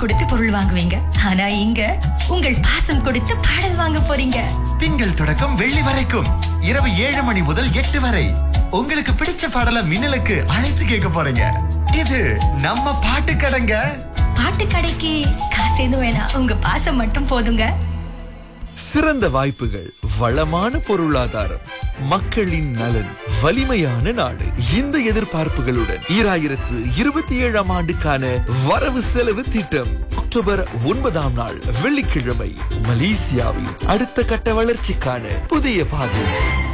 கொடுத்து பொருள் வாங்குவீங்க ஆனா இங்க உங்கள் பாசம் கொடுத்து பாடல் வாங்க போறீங்க திங்கள் தொடக்கம் வெள்ளி வரைக்கும் இரவு ஏழு மணி முதல் எட்டு வரை உங்களுக்கு பிடிச்ச பாடல மின்னலுக்கு அழைத்து கேட்க போறீங்க இது நம்ம பாட்டு கடைங்க பாட்டு கடைக்கு காசு எதுவும் வேணாம் உங்க பாசம் மட்டும் போதுங்க சிறந்த வாய்ப்புகள் வளமான பொருளாதாரம் மக்களின் நலன் வலிமையான நாடு இந்த எதிர்பார்ப்புகளுடன் ஈராயிரத்து இருபத்தி ஏழாம் ஆண்டுக்கான வரவு செலவு திட்டம் அக்டோபர் ஒன்பதாம் நாள் வெள்ளிக்கிழமை மலேசியாவின் அடுத்த கட்ட வளர்ச்சிக்கான புதிய பாதை